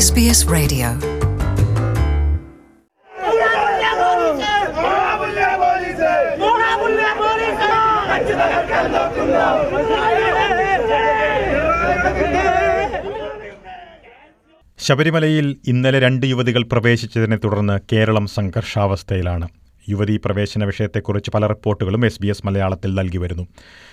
SBS Radio. ശബരിമലയിൽ ഇന്നലെ രണ്ട് യുവതികൾ പ്രവേശിച്ചതിനെ തുടർന്ന് കേരളം സംഘർഷാവസ്ഥയിലാണ് യുവതീ പ്രവേശന വിഷയത്തെക്കുറിച്ച് പല റിപ്പോർട്ടുകളും എസ് ബി എസ് മലയാളത്തിൽ നൽകി വരുന്നു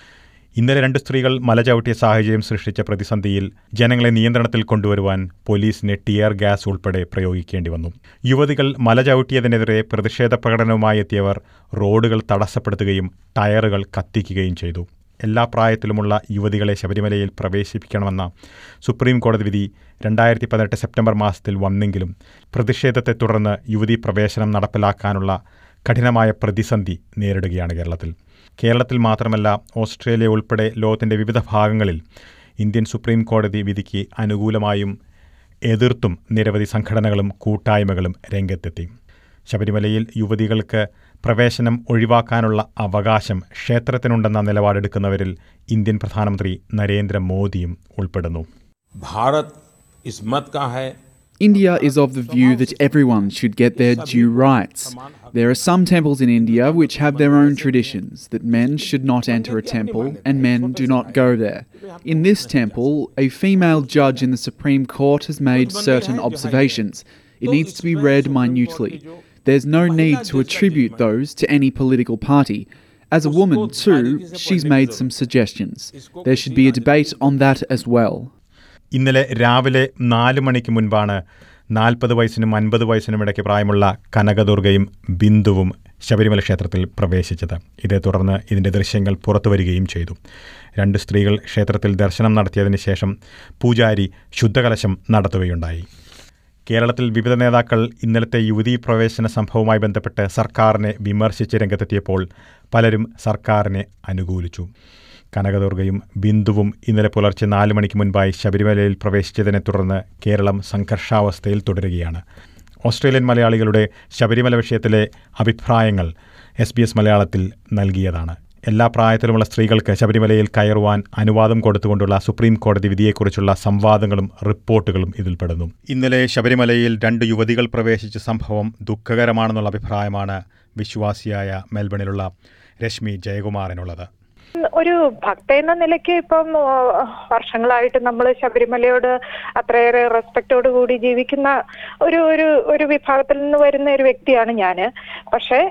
ഇന്നലെ രണ്ട് സ്ത്രീകൾ മല ചവിട്ടിയ സാഹചര്യം സൃഷ്ടിച്ച പ്രതിസന്ധിയിൽ ജനങ്ങളെ നിയന്ത്രണത്തിൽ കൊണ്ടുവരുവാൻ പോലീസിന് ടിയർ ഗ്യാസ് ഉൾപ്പെടെ പ്രയോഗിക്കേണ്ടി വന്നു യുവതികൾ മല ചവിട്ടിയതിനെതിരെ പ്രതിഷേധ പ്രകടനവുമായി എത്തിയവർ റോഡുകൾ തടസ്സപ്പെടുത്തുകയും ടയറുകൾ കത്തിക്കുകയും ചെയ്തു എല്ലാ പ്രായത്തിലുമുള്ള യുവതികളെ ശബരിമലയിൽ പ്രവേശിപ്പിക്കണമെന്ന സുപ്രീം കോടതി വിധി രണ്ടായിരത്തി പതിനെട്ട് സെപ്റ്റംബർ മാസത്തിൽ വന്നെങ്കിലും പ്രതിഷേധത്തെ തുടർന്ന് യുവതീ പ്രവേശനം നടപ്പിലാക്കാനുള്ള കഠിനമായ പ്രതിസന്ധി നേരിടുകയാണ് കേരളത്തിൽ കേരളത്തിൽ മാത്രമല്ല ഓസ്ട്രേലിയ ഉൾപ്പെടെ ലോകത്തിൻ്റെ വിവിധ ഭാഗങ്ങളിൽ ഇന്ത്യൻ സുപ്രീം കോടതി വിധിക്ക് അനുകൂലമായും എതിർത്തും നിരവധി സംഘടനകളും കൂട്ടായ്മകളും രംഗത്തെത്തി ശബരിമലയിൽ യുവതികൾക്ക് പ്രവേശനം ഒഴിവാക്കാനുള്ള അവകാശം ക്ഷേത്രത്തിനുണ്ടെന്ന നിലപാടെടുക്കുന്നവരിൽ ഇന്ത്യൻ പ്രധാനമന്ത്രി നരേന്ദ്രമോദിയും ഉൾപ്പെടുന്നു भारत इस मत का है India is of the view that everyone should get their due rights. There are some temples in India which have their own traditions that men should not enter a temple and men do not go there. In this temple, a female judge in the Supreme Court has made certain observations. It needs to be read minutely. There's no need to attribute those to any political party. As a woman, too, she's made some suggestions. There should be a debate on that as well. ഇന്നലെ രാവിലെ നാല് മണിക്ക് മുൻപാണ് നാൽപ്പത് വയസ്സിനും അൻപത് വയസ്സിനും ഇടയ്ക്ക് പ്രായമുള്ള കനകദുർഗയും ബിന്ദുവും ശബരിമല ക്ഷേത്രത്തിൽ പ്രവേശിച്ചത് ഇതേ തുടർന്ന് ഇതിൻ്റെ ദൃശ്യങ്ങൾ പുറത്തു വരികയും ചെയ്തു രണ്ട് സ്ത്രീകൾ ക്ഷേത്രത്തിൽ ദർശനം നടത്തിയതിന് ശേഷം പൂജാരി ശുദ്ധകലശം നടത്തുകയുണ്ടായി കേരളത്തിൽ വിവിധ നേതാക്കൾ ഇന്നലത്തെ യുവതീ പ്രവേശന സംഭവവുമായി ബന്ധപ്പെട്ട് സർക്കാരിനെ വിമർശിച്ച് രംഗത്തെത്തിയപ്പോൾ പലരും സർക്കാരിനെ അനുകൂലിച്ചു കനകദുർഗയും ബിന്ദുവും ഇന്നലെ പുലർച്ചെ നാല് മണിക്ക് മുൻപായി ശബരിമലയിൽ പ്രവേശിച്ചതിനെ തുടർന്ന് കേരളം സംഘർഷാവസ്ഥയിൽ തുടരുകയാണ് ഓസ്ട്രേലിയൻ മലയാളികളുടെ ശബരിമല വിഷയത്തിലെ അഭിപ്രായങ്ങൾ എസ് ബി എസ് മലയാളത്തിൽ നൽകിയതാണ് എല്ലാ പ്രായത്തിലുമുള്ള സ്ത്രീകൾക്ക് ശബരിമലയിൽ കയറുവാൻ അനുവാദം കൊടുത്തുകൊണ്ടുള്ള സുപ്രീം കോടതി വിധിയെക്കുറിച്ചുള്ള സംവാദങ്ങളും റിപ്പോർട്ടുകളും ഇതിൽപ്പെടുന്നു ഇന്നലെ ശബരിമലയിൽ രണ്ട് യുവതികൾ പ്രവേശിച്ച സംഭവം ദുഃഖകരമാണെന്നുള്ള അഭിപ്രായമാണ് വിശ്വാസിയായ മെൽബണിലുള്ള രശ്മി ജയകുമാറിനുള്ളത് ഒരു ഭക്ത എന്ന നിലയ്ക്ക് ഇപ്പം ആ, വർഷങ്ങളായിട്ട് നമ്മൾ ശബരിമലയോട് അത്രയേറെ റെസ്പെക്റ്റോട് കൂടി ജീവിക്കുന്ന ഒരു ഒരു ഒരു വിഭാഗത്തിൽ നിന്ന് വരുന്ന ഒരു വ്യക്തിയാണ് ഞാൻ പക്ഷേ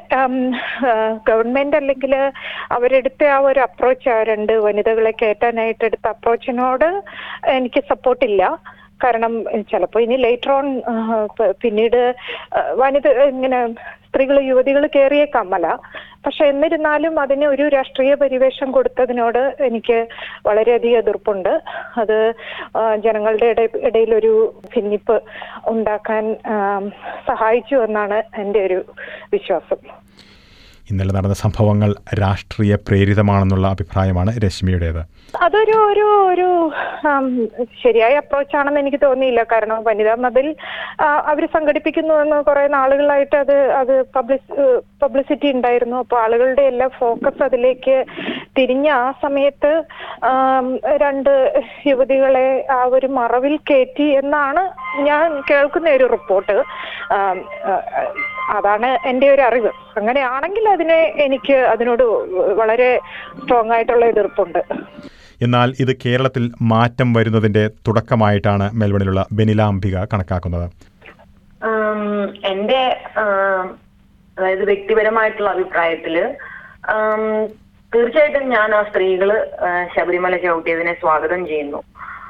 ഗവൺമെന്റ് അല്ലെങ്കിൽ അവരെടുത്ത ആ ഒരു അപ്രോച്ച് ആ രണ്ട് വനിതകളെ കയറ്റാനായിട്ട് എടുത്ത അപ്രോച്ചിനോട് എനിക്ക് സപ്പോർട്ടില്ല കാരണം ചിലപ്പോൾ ഇനി ലേറ്റർ ഓൺ പിന്നീട് ആ, വനിത ഇങ്ങനെ സ്ത്രീകൾ യുവതികൾ കയറിയേക്കാം മല പക്ഷെ എന്നിരുന്നാലും അതിന് ഒരു രാഷ്ട്രീയ പരിവേഷം കൊടുത്തതിനോട് എനിക്ക് വളരെയധികം എതിർപ്പുണ്ട് അത് ആ, ജനങ്ങളുടെ ഇട ഇടയിൽ ഒരു ഭിന്നിപ്പ് ഉണ്ടാക്കാൻ ആ, സഹായിച്ചു എന്നാണ് എൻ്റെ ഒരു വിശ്വാസം ഇന്നലെ നടന്ന സംഭവങ്ങൾ രാഷ്ട്രീയ പ്രേരിതമാണെന്നുള്ള അഭിപ്രായമാണ് രശ്മിയുടേത് അതൊരു ഒരു ഒരു ആം, ശരിയായ അപ്രോച്ച് ആണെന്ന് എനിക്ക് തോന്നിയില്ല കാരണം വനിതാ മതിൽ അവർ സംഘടിപ്പിക്കുന്നു എന്ന് കുറെ നാളുകളായിട്ട് അത് അത് പബ്ലിസ് പബ്ലിസിറ്റി ഉണ്ടായിരുന്നു അപ്പോൾ ആളുകളുടെ എല്ലാ ഫോക്കസ് അതിലേക്ക് തിരിഞ്ഞ ആ സമയത്ത് ആം, രണ്ട് യുവതികളെ ആ ഒരു മറവിൽ കയറ്റി എന്നാണ് ഞാൻ കേൾക്കുന്ന ഒരു റിപ്പോർട്ട് ആം, ആ, അതാണ് എൻ്റെ ഒരു അറിവ് അങ്ങനെയാണെങ്കിൽ അതിനെ എനിക്ക് അതിനോട് വളരെ സ്ട്രോങ് ആയിട്ടുള്ള എതിർപ്പുണ്ട് എന്നാൽ ഇത് കേരളത്തിൽ മാറ്റം വരുന്നതിന്റെ തുടക്കമായിട്ടാണ് മെൽബണിലുള്ള ബെനിലാംബിക കണക്കാക്കുന്നത് ആം, എന്റെ ആം, അതായത് വ്യക്തിപരമായിട്ടുള്ള അഭിപ്രായത്തില് ആം, തീർച്ചയായിട്ടും ഞാൻ ആ സ്ത്രീകള് ആ, ശബരിമല ചവിട്ടിയതിനെ സ്വാഗതം ചെയ്യുന്നു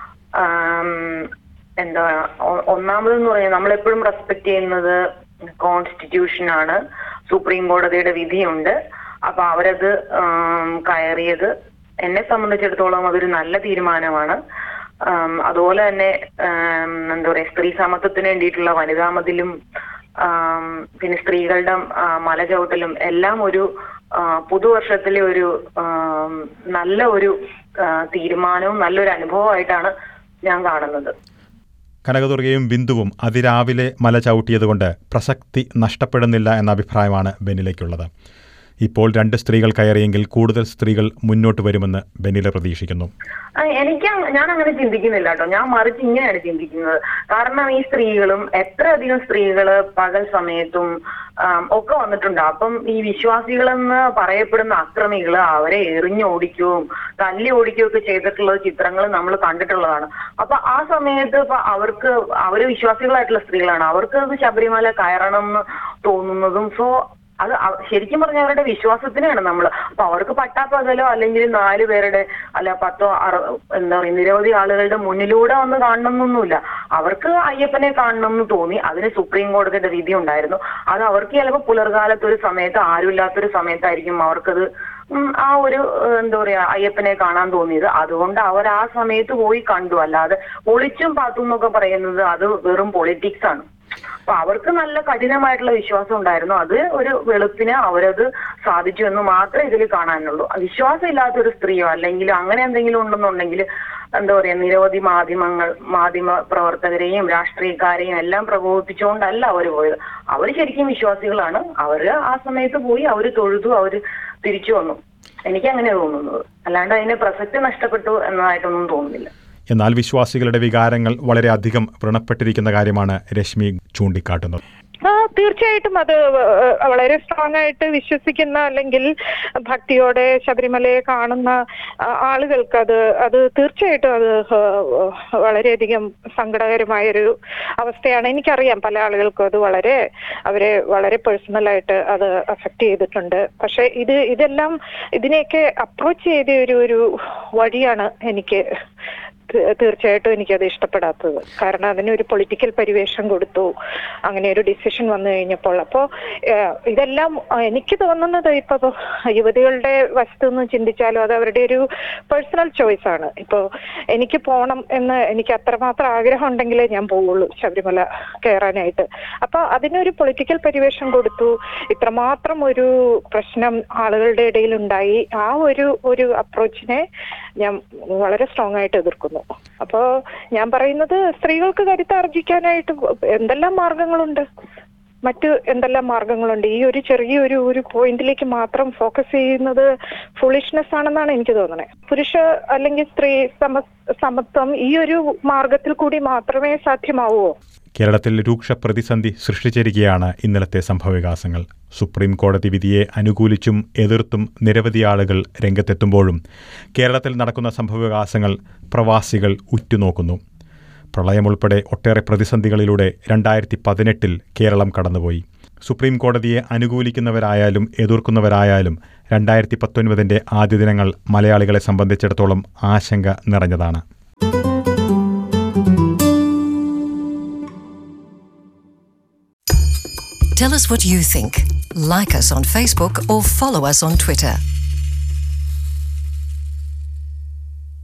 ആം, എന്താ ഒ- ഒന്നാമതെന്ന് പറയുന്നത് നമ്മളെപ്പോഴും റെസ്പെക്ട് ചെയ്യുന്നത് കോൺസ്റ്റിറ്റ്യൂഷൻ ആണ് സുപ്രീം കോടതിയുടെ വിധിയുണ്ട് അപ്പൊ അവരത് ആം, കയറിയത് എന്നെ സംബന്ധിച്ചിടത്തോളം അതൊരു നല്ല തീരുമാനമാണ് ആം, അതുപോലെ തന്നെ ആം, എന്താ പറയാ സ്ത്രീ സമത്വത്തിന് വേണ്ടിയിട്ടുള്ള വനിതാ മതിലും ആം, പിന്നെ സ്ത്രീകളുടെ ആ, മല ചവിട്ടലും എല്ലാം ഒരു ആ, പുതുവർഷത്തിലെ ഒരു ആം, നല്ല ഒരു ആ, തീരുമാനവും നല്ലൊരു അനുഭവമായിട്ടാണ് ഞാൻ കാണുന്നത് കനകദുർഗയും ബിന്ദുവും അതിരാവിലെ മല ചവിട്ടിയതുകൊണ്ട് പ്രസക്തി നഷ്ടപ്പെടുന്നില്ല എന്ന അഭിപ്രായമാണ് ബെനിലയ്ക്കുള്ളത് ഇപ്പോൾ രണ്ട് സ്ത്രീകൾ കയറിയെങ്കിൽ കൂടുതൽ സ്ത്രീകൾ മുന്നോട്ട് വരുമെന്ന് ബെനില പ്രതീക്ഷിക്കുന്നു ആ, എനിക്ക് അങ്ങ- ഞാൻ അങ്ങനെ ചിന്തിക്കുന്നില്ല കേട്ടോ ഞാൻ മറിച്ച് ഇങ്ങനെയാണ് ചിന്തിക്കുന്നത് കാരണം ഈ സ്ത്രീകളും എത്രയധികം സ്ത്രീകള് പകൽ സമയത്തും ആം, ഒക്കെ വന്നിട്ടുണ്ട് അപ്പം ഈ വിശ്വാസികളെന്ന് പറയപ്പെടുന്ന അക്രമികള് അവരെ എറിഞ്ഞോടിക്കുകയും തല്ലി ഓടിക്കുകയും ഒക്കെ ചെയ്തിട്ടുള്ള ചിത്രങ്ങൾ നമ്മൾ കണ്ടിട്ടുള്ളതാണ് അപ്പൊ ആ സമയത്ത് ഇപ്പൊ അവർക്ക് അവര് വിശ്വാസികളായിട്ടുള്ള സ്ത്രീകളാണ് അവർക്ക് അത് ശബരിമല കയറണം എന്ന് തോന്നുന്നതും സോ അത് അവ- ശരിക്കും പറഞ്ഞ അവരുടെ വിശ്വാസത്തിനാണ് നമ്മൾ അപ്പൊ അവർക്ക് പട്ടാപ്പകലോ അല്ലെങ്കിൽ നാല് പേരുടെ അല്ല പത്തോ അറ എന്താ പറയുക നിരവധി ആളുകളുടെ മുന്നിലൂടെ വന്ന് കാണണമെന്നൊന്നുമില്ല അവർക്ക് അയ്യപ്പനെ കാണണം എന്ന് തോന്നി അതിന് സുപ്രീം കോടതിയുടെ വിധി ഉണ്ടായിരുന്നു അത് അവർക്ക് ചിലപ്പോൾ പുലർകാലത്ത് ഒരു സമയത്ത് ആരുമില്ലാത്തൊരു സമയത്തായിരിക്കും അവർക്കത് ഉം, ആ ഒരു ഏഹ്, എന്താ പറയാ അയ്യപ്പനെ കാണാൻ തോന്നിയത് അതുകൊണ്ട് അവർ ആ സമയത്ത് പോയി കണ്ടു അല്ലാതെ ഒളിച്ചും പാത്തും എന്നൊക്കെ പറയുന്നത് അത് വെറും പൊളിറ്റിക്സ് ആണ് അപ്പൊ അവർക്ക് നല്ല കഠിനമായിട്ടുള്ള വിശ്വാസം ഉണ്ടായിരുന്നു അത് ഒരു വെളുപ്പിന് അവരത് സാധിച്ചു എന്ന് മാത്രമേ ഇതിൽ കാണാനുള്ളൂ വിശ്വാസം ഇല്ലാത്ത ഒരു സ്ത്രീയോ അല്ലെങ്കിൽ അങ്ങനെ എന്തെങ്കിലും ഉണ്ടെന്നുണ്ടെങ്കിൽ എന്താ പറയാ നിരവധി മാധ്യമങ്ങൾ മാധ്യമ പ്രവർത്തകരെയും രാഷ്ട്രീയക്കാരെയും എല്ലാം പ്രകോപിപ്പിച്ചുകൊണ്ടല്ല അവർ പോയത് അവർ ശരിക്കും വിശ്വാസികളാണ് അവര് ആ സമയത്ത് പോയി അവര് തൊഴുതു അവര് തിരിച്ചു വന്നു എനിക്ക് അങ്ങനെ തോന്നുന്നത് അല്ലാണ്ട് അതിന് പ്രസക്തി നഷ്ടപ്പെട്ടു എന്നതായിട്ടൊന്നും തോന്നുന്നില്ല എന്നാൽ വിശ്വാസികളുടെ വികാരങ്ങൾ വളരെയധികം വ്രണപ്പെട്ടിരിക്കുന്ന കാര്യമാണ് രശ്മി ചൂണ്ടിക്കാട്ടുന്നത് ആ തീർച്ചയായിട്ടും അത് വ- വളരെ സ്ട്രോങ് ആയിട്ട് വിശ്വസിക്കുന്ന അല്ലെങ്കിൽ ഭക്തിയോടെ ശബരിമലയെ കാണുന്ന ആ, ആളുകൾക്ക് അത് അത് തീർച്ചയായിട്ടും അത് ആ, വളരെയധികം സങ്കടകരമായൊരു അവസ്ഥയാണ് എനിക്കറിയാം പല ആളുകൾക്കും അത് വളരെ അവരെ വളരെ പേഴ്സണലായിട്ട് അത് അഫക്റ്റ് ചെയ്തിട്ടുണ്ട് പക്ഷെ ഇത് ഇതെല്ലാം ഇതിനെയൊക്കെ അപ്രോച്ച് ചെയ്ത ഒരു ഒരു വഴിയാണ് എനിക്ക് തീ- തീർച്ചയായിട്ടും എനിക്കത് ഇഷ്ടപ്പെടാത്തത് കാരണം അതിനൊരു പൊളിറ്റിക്കൽ പരിവേഷം കൊടുത്തു അങ്ങനെ ഒരു ഡിസിഷൻ വന്നു കഴിഞ്ഞപ്പോൾ അപ്പോൾ ഇതെല്ലാം ആ, എനിക്ക് തോന്നുന്നത് ഇപ്പൊ യുവതികളുടെ വശത്തു നിന്ന് ചിന്തിച്ചാലും അത് അവരുടെ ഒരു പേഴ്സണൽ ചോയ്സ് ആണ് ഇപ്പോൾ എനിക്ക് പോകണം എന്ന് എനിക്ക് അത്രമാത്രം ആഗ്രഹം ഉണ്ടെങ്കിലേ ഞാൻ പോവുള്ളൂ ശബരിമല കയറാനായിട്ട് അപ്പൊ അതിനൊരു പൊളിറ്റിക്കൽ പരിവേഷം കൊടുത്തു ഇത്രമാത്രം ഒരു പ്രശ്നം ആളുകളുടെ ഇടയിൽ ഉണ്ടായി ആ ഒരു ഒരു അപ്രോച്ചിനെ ഞാൻ വളരെ സ്ട്രോങ് ആയിട്ട് എതിർക്കുന്നു അപ്പോ ഞാൻ പറയുന്നത് സ്ത്രീകൾക്ക് കരുത്താർജിക്കാനായിട്ട് എന്തെല്ലാം മാർഗങ്ങളുണ്ട് മറ്റ് എന്തെല്ലാം മാർഗങ്ങളുണ്ട് ഈ ഒരു ചെറിയൊരു ഒരു പോയിന്റിലേക്ക് മാത്രം ഫോക്കസ് ചെയ്യുന്നത് ഫുളിഷ്നെസ് ആണെന്നാണ് എനിക്ക് തോന്നുന്നത് പുരുഷ അല്ലെങ്കിൽ സ്ത്രീ സമ സമത്വം ഈ ഒരു മാർഗത്തിൽ കൂടി മാത്രമേ സാധ്യമാവൂ കേരളത്തിൽ രൂക്ഷ പ്രതിസന്ധി സൃഷ്ടിച്ചിരിക്കുകയാണ് ഇന്നലത്തെ സംഭവവികാസങ്ങൾ സുപ്രീം കോടതി വിധിയെ അനുകൂലിച്ചും എതിർത്തും നിരവധി ആളുകൾ രംഗത്തെത്തുമ്പോഴും കേരളത്തിൽ നടക്കുന്ന സംഭവവികാസങ്ങൾ പ്രവാസികൾ ഉറ്റുനോക്കുന്നു പ്രളയം ഉൾപ്പെടെ ഒട്ടേറെ പ്രതിസന്ധികളിലൂടെ രണ്ടായിരത്തി പതിനെട്ടിൽ കേരളം കടന്നുപോയി സുപ്രീം കോടതിയെ അനുകൂലിക്കുന്നവരായാലും എതിർക്കുന്നവരായാലും രണ്ടായിരത്തി പത്തൊൻപതിൻ്റെ ആദ്യ ദിനങ്ങൾ മലയാളികളെ സംബന്ധിച്ചിടത്തോളം ആശങ്ക നിറഞ്ഞതാണ് Tell us what you think. Like us on Facebook or follow us on Twitter.